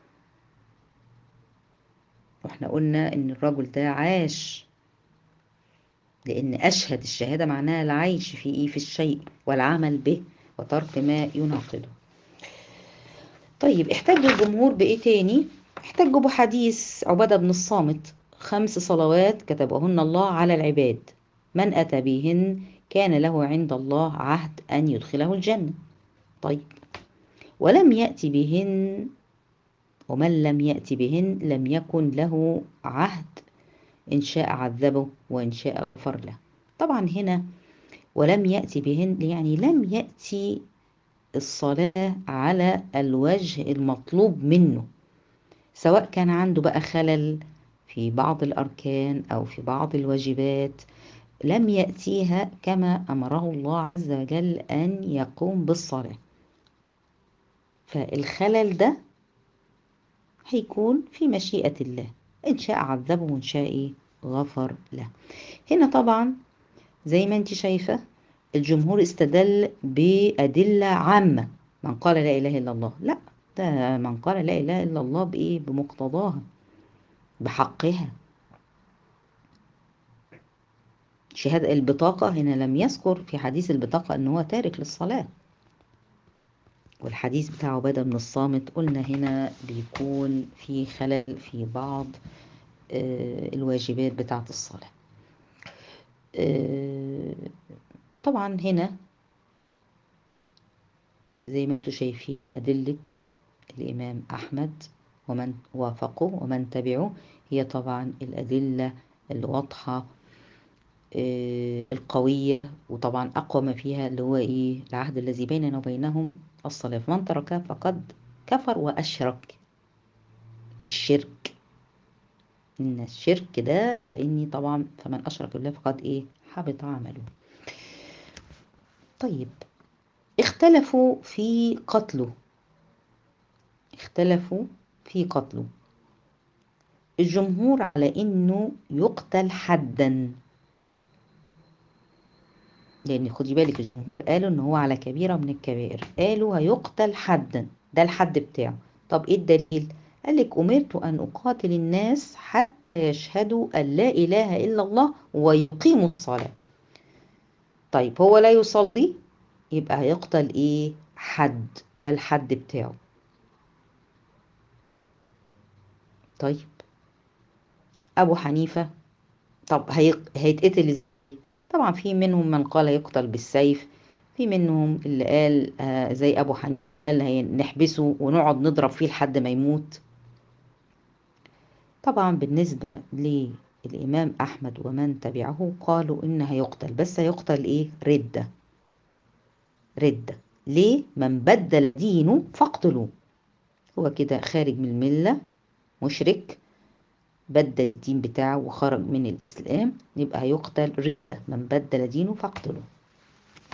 واحنا قلنا ان الرجل ده عاش لان اشهد الشهادة معناها العيش في ايه في الشيء والعمل به وترك ما يناقضه طيب احتجوا الجمهور بايه تاني احتجوا بحديث عبادة بن الصامت خمس صلوات كتبهن الله على العباد من أتى بهن كان له عند الله عهد أن يدخله الجنة طيب ولم يأتي بهن ومن لم يأتي بهن لم يكن له عهد إن شاء عذبه وإن شاء غفر له طبعا هنا ولم يأتي بهن يعني لم يأتي الصلاة على الوجه المطلوب منه سواء كان عنده بقى خلل في بعض الأركان أو في بعض الواجبات لم يأتيها كما أمره الله عز وجل أن يقوم بالصلاة فالخلل ده هيكون في مشيئة الله إن شاء عذبه وإن شاء غفر له هنا طبعا زي ما انت شايفة الجمهور استدل بأدلة عامة من قال لا إله إلا الله لا ده من قال لا إله إلا الله بإيه بمقتضاها بحقها شهادة البطاقة هنا لم يذكر في حديث البطاقة أنه هو تارك للصلاة والحديث بتاع عبادة بن الصامت قلنا هنا بيكون في خلل في بعض الواجبات بتاعة الصلاة طبعا هنا زي ما انتم شايفين أدلة الإمام أحمد ومن وافقه ومن تبعه هي طبعا الأدلة الواضحة القوية وطبعا أقوى ما فيها اللي هو إيه العهد الذي بيننا وبينهم الصلاة فمن تركها فقد كفر وأشرك الشرك إن الشرك ده إني طبعا فمن أشرك بالله فقد إيه حبط عمله طيب اختلفوا في قتله اختلفوا في قتله الجمهور على انه يقتل حدا لان خدي بالك الجمهور قالوا ان هو على كبيره من الكبائر قالوا هيقتل حدا ده الحد بتاعه طب ايه الدليل قال لك امرت ان اقاتل الناس حتى يشهدوا ان لا اله الا الله ويقيموا الصلاه طيب هو لا يصلي يبقى هيقتل ايه حد الحد بتاعه طيب ابو حنيفه طب هيتقتل ازاي طبعا في منهم من قال يقتل بالسيف في منهم اللي قال آه زي ابو حنيفه قال نحبسه ونقعد نضرب فيه لحد ما يموت طبعا بالنسبه للامام احمد ومن تبعه قالوا ان هيقتل بس هيقتل ايه رده رده ليه من بدل دينه فاقتلوه هو كده خارج من المله مشرك بدل الدين بتاعه وخرج من الإسلام يبقى هيقتل ردة من بدل دينه فاقتله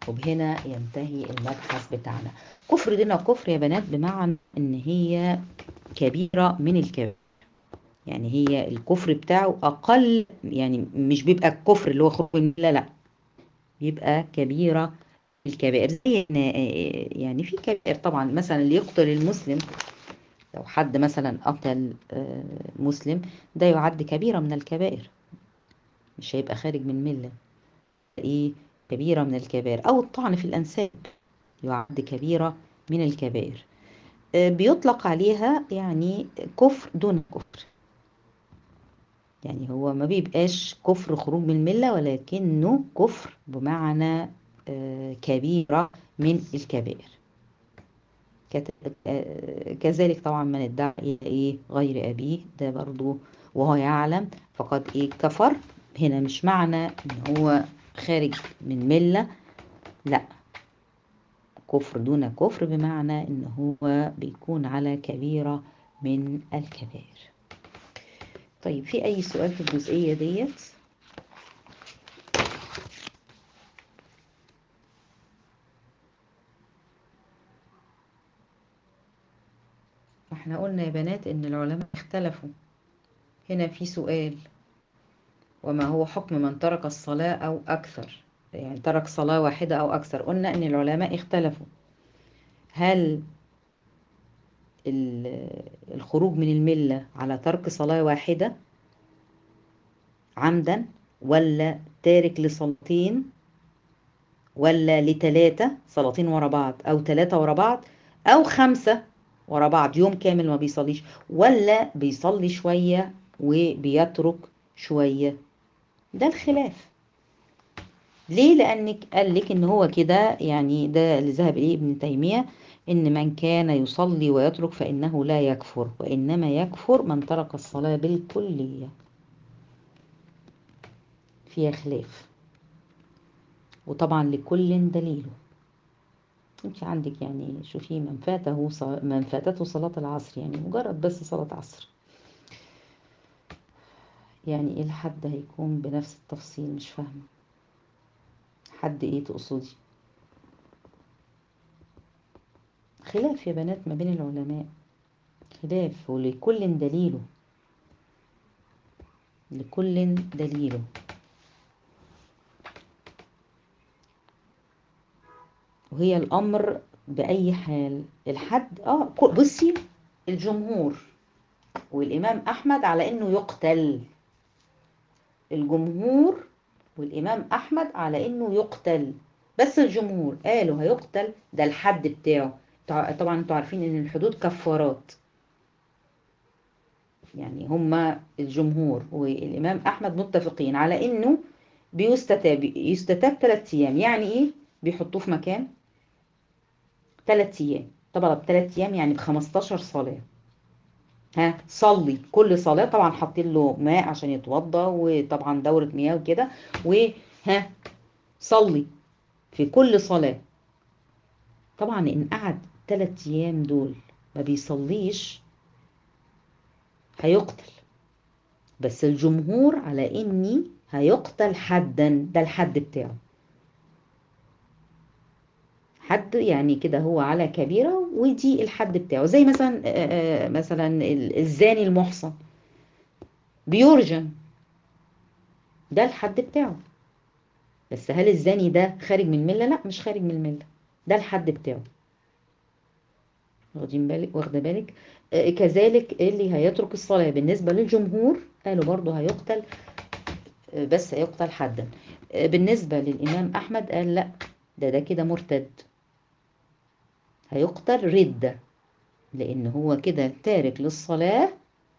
وبهنا ينتهي المبحث بتاعنا كفر دون كفر يا بنات بمعنى ان هي كبيرة من الكبائر يعني هي الكفر بتاعه اقل يعني مش بيبقى الكفر اللي هو خروج من لا لا بيبقى كبيرة الكبائر زي يعني في كبائر طبعا مثلا اللي يقتل المسلم لو حد مثلا قتل مسلم ده يعد كبيرة من الكبائر مش هيبقى خارج من ملة ايه كبيرة من الكبائر او الطعن في الانساب يعد كبيرة من الكبائر بيطلق عليها يعني كفر دون كفر يعني هو ما بيبقاش كفر خروج من الملة ولكنه كفر بمعنى كبيرة من الكبائر كذلك طبعا من ادعى الى ايه غير ابيه ده برضو وهو يعلم فقد ايه كفر هنا مش معنى ان هو خارج من ملة لا كفر دون كفر بمعنى ان هو بيكون على كبيرة من الكبائر طيب في اي سؤال في الجزئية ديت احنا قلنا يا بنات ان العلماء اختلفوا هنا في سؤال وما هو حكم من ترك الصلاة او اكثر يعني ترك صلاة واحدة او اكثر قلنا ان العلماء اختلفوا هل الخروج من الملة على ترك صلاة واحدة عمدا ولا تارك لصلاتين ولا لتلاتة صلاتين ورا بعض او تلاتة ورا بعض او خمسة ورا بعض يوم كامل ما بيصليش ولا بيصلي شوية وبيترك شوية ده الخلاف ليه لانك قال لك ان هو كده يعني ده اللي ذهب اليه ابن تيمية ان من كان يصلي ويترك فانه لا يكفر وانما يكفر من ترك الصلاة بالكلية فيها خلاف وطبعا لكل دليله انت عندك يعني شوفي من فاته من فاتته صلاة العصر يعني مجرد بس صلاة عصر يعني ايه الحد هيكون بنفس التفصيل مش فاهمة حد ايه تقصدي خلاف يا بنات ما بين العلماء خلاف ولكل دليله لكل دليله وهي الأمر بأي حال الحد اه بصي الجمهور والإمام أحمد على إنه يقتل الجمهور والإمام أحمد على إنه يقتل بس الجمهور قالوا هيقتل ده الحد بتاعه طبعا انتوا عارفين إن الحدود كفارات يعني هما الجمهور والإمام أحمد متفقين على إنه بيستتاب يستتاب ثلاث أيام يعني إيه بيحطوه في مكان ثلاث أيام طبعا بثلاث أيام يعني ب 15 صلاة ها صلي كل صلاة طبعا حاطين له ماء عشان يتوضى وطبعا دورة مياه وكده وها صلي في كل صلاة طبعا إن قعد ثلاث أيام دول ما بيصليش هيقتل بس الجمهور على إني هيقتل حدا ده الحد بتاعه حد يعني كده هو على كبيرة ودي الحد بتاعه زي مثلا مثلا الزاني المحصن بيرجم ده الحد بتاعه بس هل الزاني ده خارج من الملة لا مش خارج من الملة ده الحد بتاعه واخدين بالك واخده بالك كذلك اللي هيترك الصلاة بالنسبة للجمهور قالوا برضه هيقتل بس هيقتل حدا بالنسبة للإمام أحمد قال لا ده ده كده مرتد هيقتل ردة لأن هو كده تارك للصلاة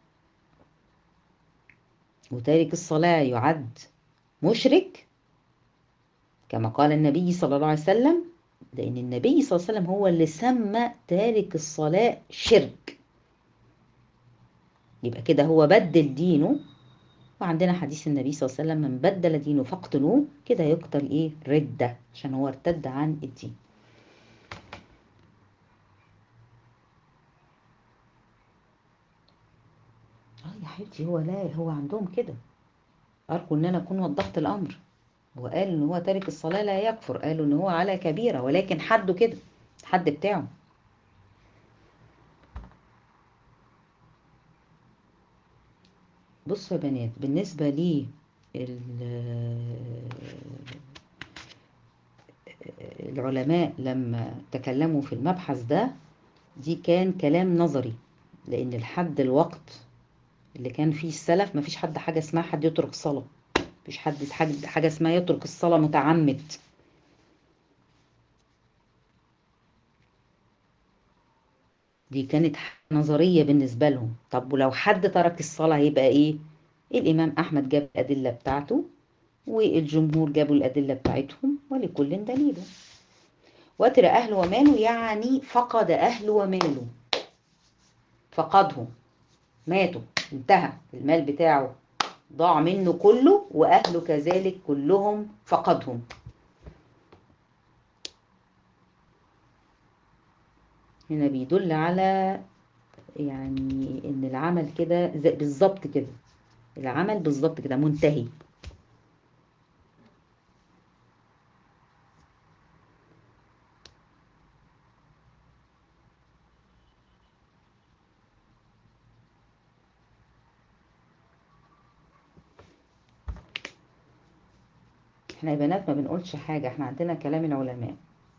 وتارك الصلاة يعد مشرك كما قال النبي صلى الله عليه وسلم لأن النبي صلى الله عليه وسلم هو اللي سمى تارك الصلاة شرك يبقى كده هو بدل دينه وعندنا حديث النبي صلى الله عليه وسلم من بدل دينه فاقتلوه كده يقتل ايه ردة عشان هو ارتد عن الدين اه يا حبيبتي هو لا هو عندهم كده ارجو ان انا اكون وضحت الامر وقال ان هو تارك الصلاة لا يكفر قالوا ان هو على كبيرة ولكن حده كده حد بتاعه بصوا يا بنات بالنسبة لي العلماء لما تكلموا في المبحث ده دي كان كلام نظري لان لحد الوقت اللي كان فيه السلف ما فيش حد حاجة اسمها حد يترك الصلاة مفيش حد حاجة, حاجة اسمها يترك الصلاة متعمد دي كانت نظرية بالنسبة لهم طب ولو حد ترك الصلاة هيبقى ايه الإمام أحمد جاب الأدلة بتاعته والجمهور جابوا الأدلة بتاعتهم ولكل دليل وتر أهله وماله يعني فقد أهله وماله فقدهم ماتوا انتهى المال بتاعه ضاع منه كله وأهله كذلك كلهم فقدهم هنا بيدل على يعني ان العمل كده بالظبط كده العمل بالظبط كده منتهي احنا يا بنات ما بنقولش حاجة احنا عندنا كلام العلماء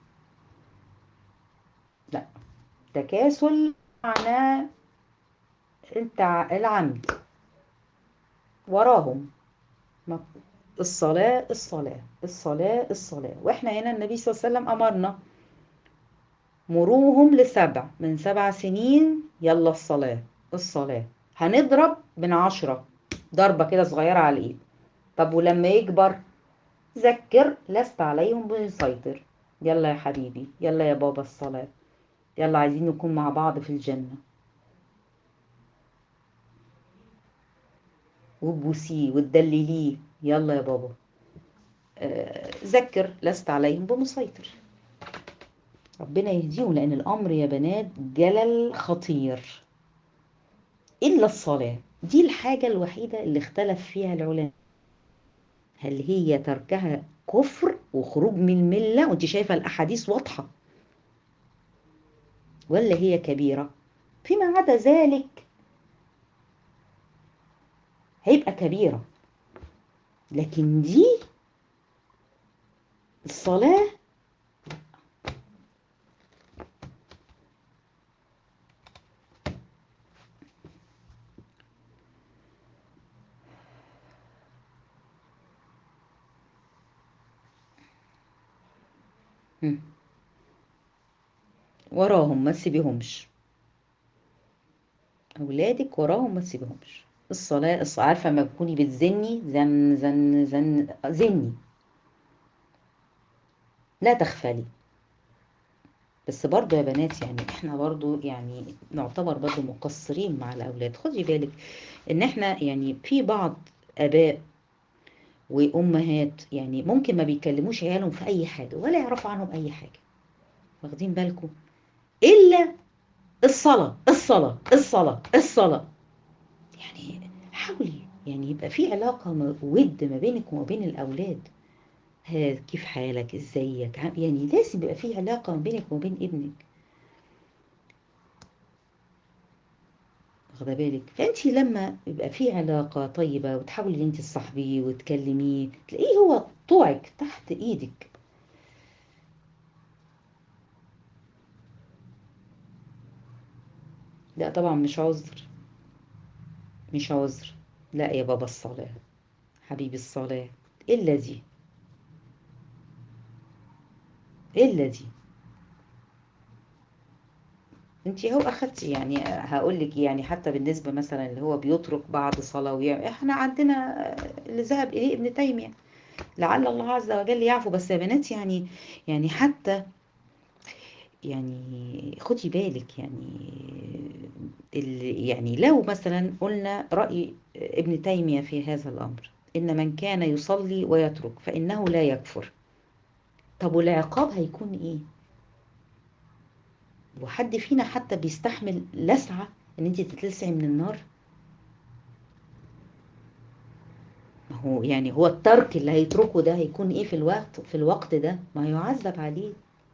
لا تكاسل معناه انت العمد وراهم الصلاة الصلاة الصلاة الصلاة واحنا هنا النبي صلى الله عليه وسلم امرنا مروهم لسبع من سبع سنين يلا الصلاة الصلاة هنضرب من عشرة ضربة كده صغيرة على الايد طب ولما يكبر ذكر لست عليهم بمسيطر يلا يا حبيبي يلا يا بابا الصلاة يلا عايزين نكون مع بعض في الجنة وتبوسيه وتدلليه يلا يا بابا آه ذكر لست عليهم بمسيطر ربنا يهديهم لأن الأمر يا بنات جلل خطير إلا الصلاة دي الحاجة الوحيدة اللي اختلف فيها العلماء هل هي تركها كفر وخروج من الملة وانت شايفة الأحاديث واضحة ولا هي كبيرة فيما عدا ذلك هيبقى كبيرة لكن دي الصلاة وراهم ما تسيبيهمش اولادك وراهم ما تسيبيهمش الصلاه الصلاة عارفه لما تكوني بتزني زن زن زن زني لا تغفلي بس برضو يا بنات يعني احنا برضو يعني نعتبر برضو مقصرين مع الاولاد خدي بالك ان احنا يعني في بعض اباء وامهات يعني ممكن ما بيكلموش عيالهم في اي حاجه ولا يعرفوا عنهم اي حاجه واخدين بالكم الا الصلاه الصلاه الصلاه الصلاه يعني حاولي يعني يبقى في علاقه ود ما بينك وما بين الاولاد ها كيف حالك ازيك يعني لازم يبقى في علاقه ما بينك وما بين ابنك واخده بالك فانت لما يبقى في علاقه طيبه وتحاولي ان انت تصاحبيه وتكلميه تلاقيه هو طوعك تحت ايدك لا طبعا مش عذر مش عذر لا يا بابا الصلاة حبيبي الصلاة إلا دي إلا دي انت هو اخدتي يعني هقول لك يعني حتى بالنسبه مثلا اللي هو بيترك بعض صلاه ويعمل احنا عندنا اللي ذهب اليه ابن تيميه لعل الله عز وجل يعفو بس يا بنات يعني يعني حتى يعني خدي بالك يعني يعني لو مثلا قلنا رأي ابن تيمية في هذا الأمر إن من كان يصلي ويترك فإنه لا يكفر طب والعقاب هيكون إيه وحد فينا حتى بيستحمل لسعة إن أنت تتلسعي من النار ما هو يعني هو الترك اللي هيتركه ده هيكون ايه في الوقت في الوقت ده ما يعذب عليه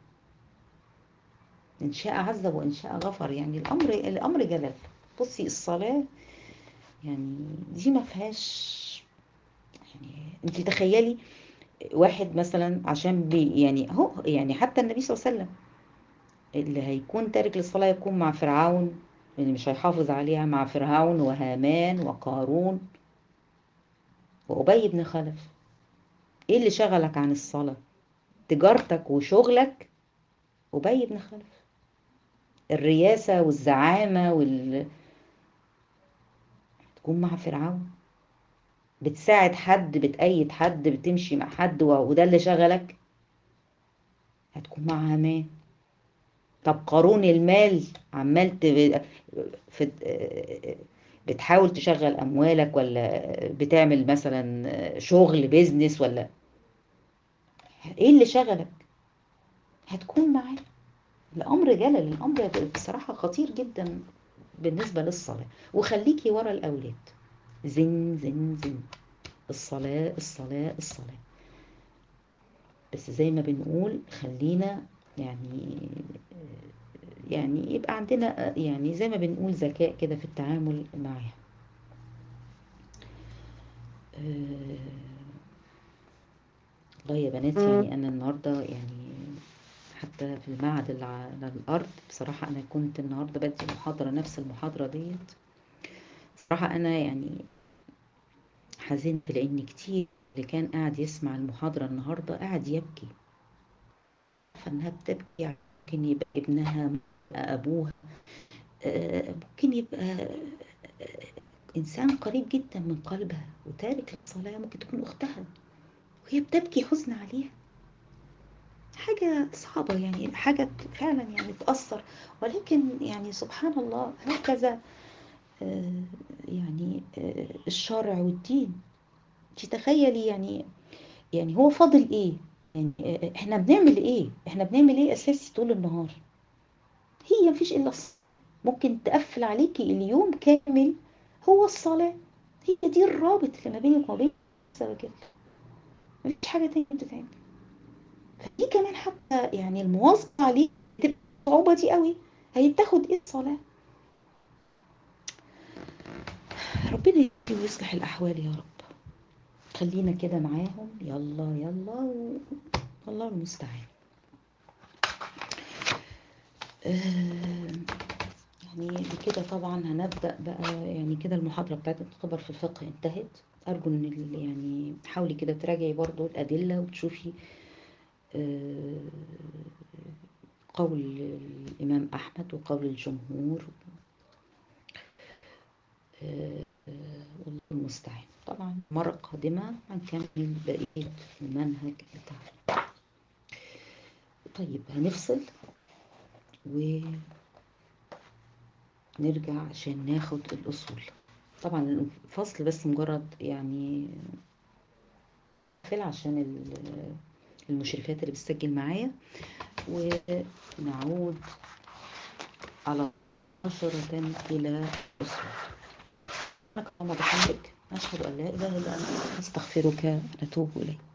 ان شاء عذب وان شاء غفر يعني الامر الامر جلل بصي الصلاه يعني دي ما فيهاش يعني انت تخيلي واحد مثلا عشان بي يعني هو يعني حتى النبي صلى الله عليه وسلم اللي هيكون تارك للصلاه يكون مع فرعون اللي مش هيحافظ عليها مع فرعون وهامان وقارون وأبي بن خلف ايه اللي شغلك عن الصلاة تجارتك وشغلك أبي بن خلف الرياسة والزعامة وال تكون مع فرعون بتساعد حد بتأيد حد بتمشي مع حد وده اللي شغلك هتكون مع هامان طب قارون المال عمال في بتحاول تشغل اموالك ولا بتعمل مثلا شغل بيزنس ولا ايه اللي شغلك هتكون معاه الامر جلل الامر بصراحة خطير جدا بالنسبة للصلاة وخليكي ورا الاولاد زن زن زن الصلاة الصلاة الصلاة بس زي ما بنقول خلينا يعني يعني يبقى عندنا يعني زي ما بنقول ذكاء كده في التعامل معها والله يا بنات يعني أنا النهاردة يعني حتى في المعهد اللي على الأرض بصراحة أنا كنت النهاردة بدي محاضرة نفس المحاضرة ديت بصراحة أنا يعني حزنت لأن كتير اللي كان قاعد يسمع المحاضرة النهاردة قاعد يبكي فإنها بتبكي ممكن يبقى ابنها أبوها ممكن يبقى إنسان قريب جدا من قلبها وتارك للصلاة ممكن تكون أختها وهي بتبكي حزن عليها حاجة صعبة يعني حاجة فعلا يعني تأثر ولكن يعني سبحان الله هكذا يعني الشرع والدين تتخيلي يعني يعني هو فاضل ايه يعني احنا بنعمل ايه احنا بنعمل ايه اساسي طول النهار هي مفيش الا الصلاة ممكن تقفل عليكي اليوم كامل هو الصلاة هي دي الرابط اللي ما بينك وما بين عز وجل مفيش حاجة تانية بتتعمل فدي كمان حتى يعني المواظبة عليه تبقى الصعوبة دي قوي هي بتاخد ايه الصلاة ربنا يهدي ويصلح الأحوال يا رب خلينا كده معاهم يلا يلا و... والله المستعان آه يعني بكده طبعا هنبدأ بقى يعني كده المحاضرة بتاعت الخبر في الفقه انتهت أرجو إن يعني حاولي كده تراجعي برضو الأدلة وتشوفي آه قول الإمام أحمد وقول الجمهور آه والله المستعان طبعا المرة القادمة هنكمل بقية المنهج بتاعنا طيب هنفصل ونرجع عشان ناخد الأصول طبعا الفصل بس مجرد يعني عشان المشرفات اللي بتسجل معايا ونعود على عشرة إلى أصول سبحانك اللهم وبحمدك أشهد أن لا إله إلا أنت أستغفرك ونتوب إليك